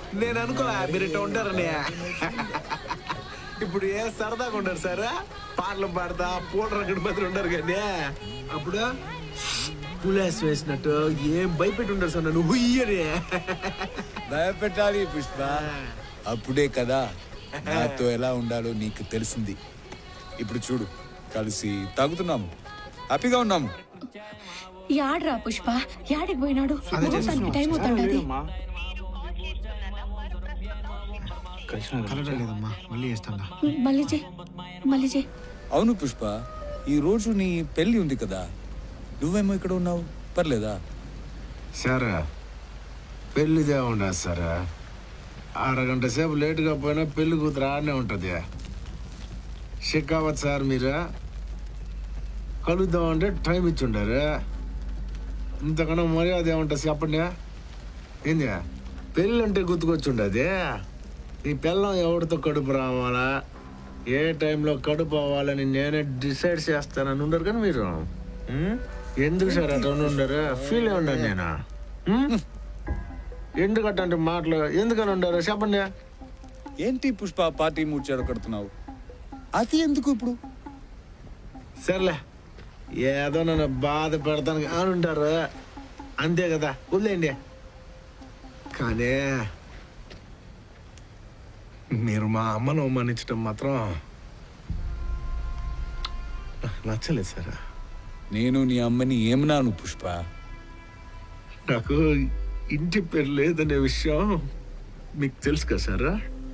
నేను అనుకోలే మీరు ఇట్లా ఉంటారని ఇప్పుడు ఏ సరదాగా ఉండరు సార్ పాటలు పాడతా పూట రకడి మంది ఉండరు కానీ అప్పుడు పులేస్ వేసినట్టు ఏం భయపెట్టి ఉండరు సార్ నన్ను హుయ్యని భయపెట్టాలి పుష్ప అప్పుడే కదా నాతో ఎలా ఉండాలో నీకు తెలిసింది ఇప్పుడు చూడు కలిసి తాగుతున్నాము హ్యాపీగా ఉన్నాము యాడ్రా పుష్ప యాడికి పోయినాడు ముహూర్తానికి టైం అవుతాడు అది కలవడం లేదమ్మా మళ్ళీ చేస్తాను మళ్ళీ చే మళ్ళీ చే అవును పుష్ప ఈ రోజు నీ పెళ్లి ఉంది కదా నువ్వేమో ఇక్కడ ఉన్నావు పర్లేదా సార్ పెళ్లిదే ఉండదు సార్ అరగంట సేపు లేటుగా పోయినా పెళ్లి కూతురు ఆడనే ఉంటుంది షికావత్ సార్ మీరు కలుద్దామంటే టైం ఇచ్చి ఉండారు ఇంతకన్నా మర్యాద ఏముంటుంది చెప్పండి ఏంది పెళ్ళి అంటే గుర్తుకొచ్చి ఉండదు ఈ పిల్లం ఎవరితో కడుపు రావాలా ఏ టైంలో కడుపు అవ్వాలని నేనే డిసైడ్ చేస్తానని ఉండరు కానీ మీరు ఉం? ఎందుకు సార్ అట్లా ఉండరు ఫీల్ అయి ఉన్నాను నేను ఉం? ఎందుకు అట్లాంటి మాటలు ఎందుకని ఉండరు చెప్పండి ఏంటి పుష్ప పార్టీ మూడ్చాడు కడుతున్నావు అది ఎందుకు ఇప్పుడు సర్లే ఏదో నన్ను బాధ పెడతాను అని ఉంటారు అంతే కదా వదిలేండి కానీ మీరు మా అమ్మను అవమానించడం మాత్రం నాకు నచ్చలేదు సార్ నేను నీ అమ్మని ఏమన్నాను పుష్ప నాకు ఇంటి పేరు లేదనే విషయం మీకు తెలుసు కదా సార్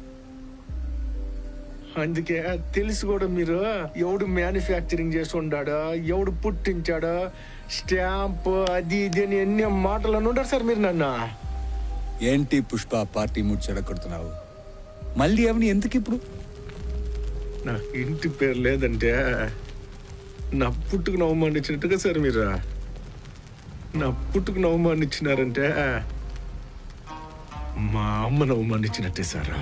అందుకే తెలిసి కూడా మీరు ఎవడు మ్యానుఫ్యాక్చరింగ్ చేసి ఉండాడో ఎవడు పుట్టించాడో స్టాంప్ అది ఇది అని ఎన్ని మాటలు అని ఉంటారు సార్ మీరు నన్ను ఏంటి పుష్ప పార్టీ మూడ్చాడు కడుతున్నావు మళ్ళీ అవని ఎందుకు ఇప్పుడు నా ఇంటి పేరు లేదంటే నా పుట్టుకు అవమానించినట్టుగా సార్ మీరు నా పుట్టుకు అవమానించినారంటే మా అమ్మను అవమానించినట్టే సార్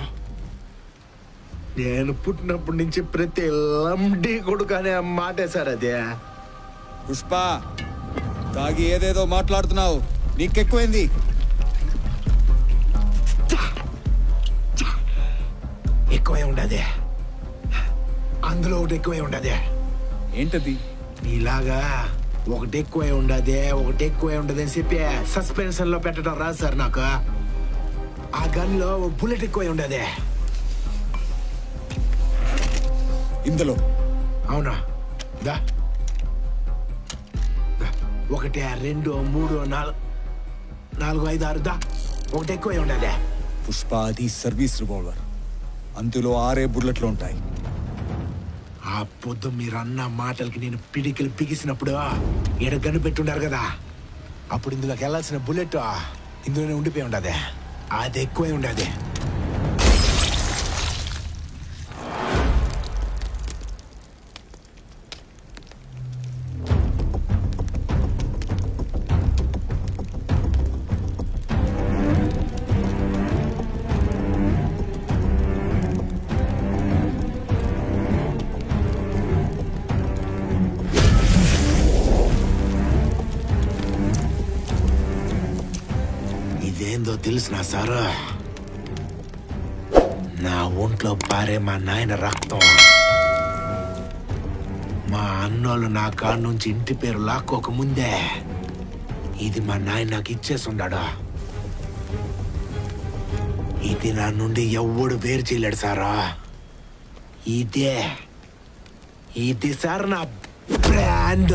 నేను పుట్టినప్పటి నుంచి ప్రతి లండి కొడుకు అనే మాటే సార్ అదే పుష్ప తాగి ఏదేదో మాట్లాడుతున్నావు నీకెక్కువైంది ఎక్కువే ఉండదే అందులో ఒకటి ఎక్కువే ఉండదే ఏంటది ఇలాగా ఒకటి ఎక్కువే ఉండదే ఒకటి ఎక్కువే ఉండదు అని చెప్పి సస్పెన్షన్ లో పెట్టడం రాదు సార్ నాకు ఆ గన్ లో బుల్లెట్ ఎక్కువే ఉండదే ఇందులో అవునా దా దా. ఒకటి రెండు మూడు నాలుగు నాలుగు ఐదు ఆరు దా ఒకటి ఎక్కువే ఉండదే పుష్ప అది సర్వీస్ రివాల్వర్ అందులో ఆరే బుల్లెట్లు ఉంటాయి ఆ పొద్దు మీరు అన్న మాటలకి నేను పిడికిలు బిగిసినప్పుడు ఈడ గన్ను పెట్టుండారు కదా అప్పుడు ఇందులోకి వెళ్ళాల్సిన బుల్లెట్ ఇందులోనే ఉండిపోయి ఉండదే అది ఎక్కువే ఉండదే ఇదేందో తెలిసిన సారు నా ఒంట్లో పారే మా నాయన రక్తం మా అన్నోళ్ళు నా కాడ నుంచి ఇంటి పేరు లాక్కోక ముందే ఇది మా నాయన నాకు ఇచ్చేసి ఉండాడు ఇది నా నుండి ఎవడు వేరు చేయలేడు సారా ఇదే ఇది సార్ నా బ్రాండ్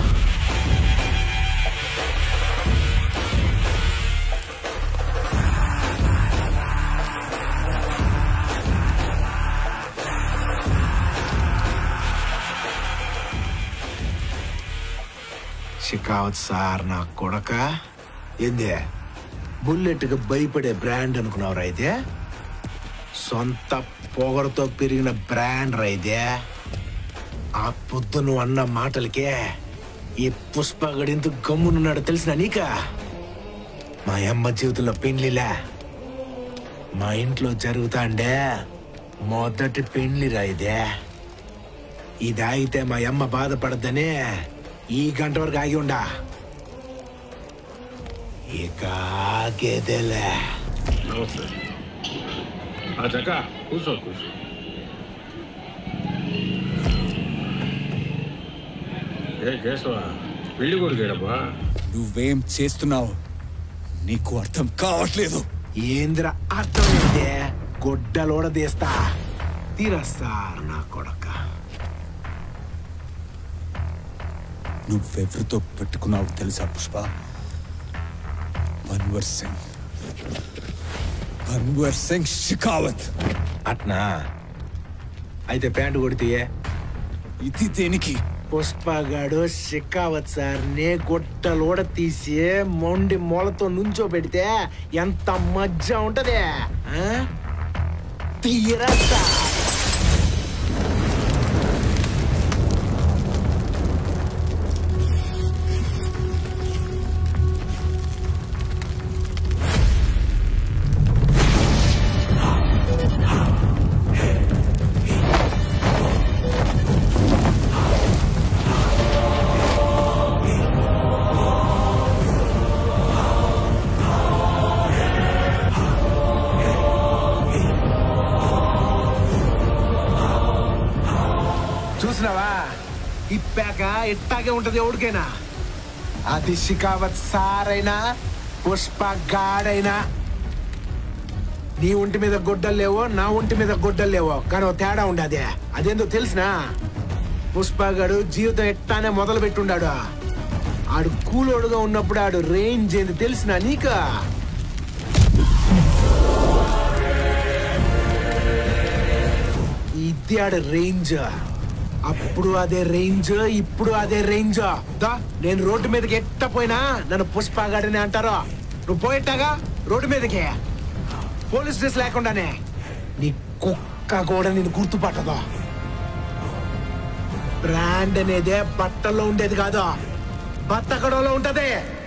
షికావత్ సార్ నా కొడక ఏంది బుల్లెట్కి భయపడే బ్రాండ్ అనుకున్నావురా అయితే సొంత పొగరుతో పెరిగిన బ్రాండ్ రా ఇదే ఆ పొద్దు నువ్వు అన్న మాటలకే ఈ పుష్పగడింతు గమ్మునున్నాడు తెలిసిన నీక మా అమ్మ జీవితంలో పెళ్లిలా మా ఇంట్లో జరుగుతాండే మొదటి పెళ్లిరా ఇదే ఇది ఆగితే మా అమ్మ బాధపడద్దని ఈ గంట వరకు ఆగి ఉండా ఇక ఆగేదేలే ఆ చక్క కూర్చో కూర్చో ఏ కేశవ పెళ్లి కొడుకేడబ్బా నువ్వేం చేస్తున్నావు నీకు అర్థం కావట్లేదు ఏంద్ర అర్థమైందే గొడ్డలోడ తీస్తా తీరస్తారు నా కొడక నువ్వెవరితో పెట్టుకున్నావు తెలుసా పుష్ప మన్వర్ సింగ్ మన్వర్ సింగ్ షికావత్ అట్నా అయితే ప్యాంటు కొడితే ఇది దేనికి పుష్పగాడు షికావత్ సార్ నే గొట్టలోడ తీసి మొండి మొలతో నుంచో పెడితే ఎంత మజ్జ ఉంటది ఆ? తీరా సార్. చూసినావా ఇప్పాక ఇట్టాగే ఉంటది ఎవరికైనా అది షికావత్ సారైనా పుష్ప గాడైనా నీ ఒంటి మీద గొడ్డలు లేవో నా ఒంటి మీద గొడ్డలు లేవో కానీ ఓ తేడా ఉండదే అదేందో తెలిసినా పుష్పగాడు జీవితం ఎట్టానే మొదలు పెట్టుండాడు ఆడు కూలోడుగా ఉన్నప్పుడు ఆడు రేంజ్ ఏంది తెలిసినా నీకా ఇది ఆడ రేంజ్ అప్పుడు అదే రేంజ్ ఇప్పుడు అదే రేంజ్ దా నేను రోడ్డు మీదకి ఎట్ట పోయినా నన్ను పుష్పగాడని అంటారు నువ్వు పోయేట్టాగా రోడ్డు మీదకి పోలీస్ డ్రెస్ లేకుండానే నీ కుక్క కూడా నేను గుర్తుపట్టదు బ్రాండ్ అనేదే బట్టల్లో ఉండేది కాదు బత్తకడలో ఉంటది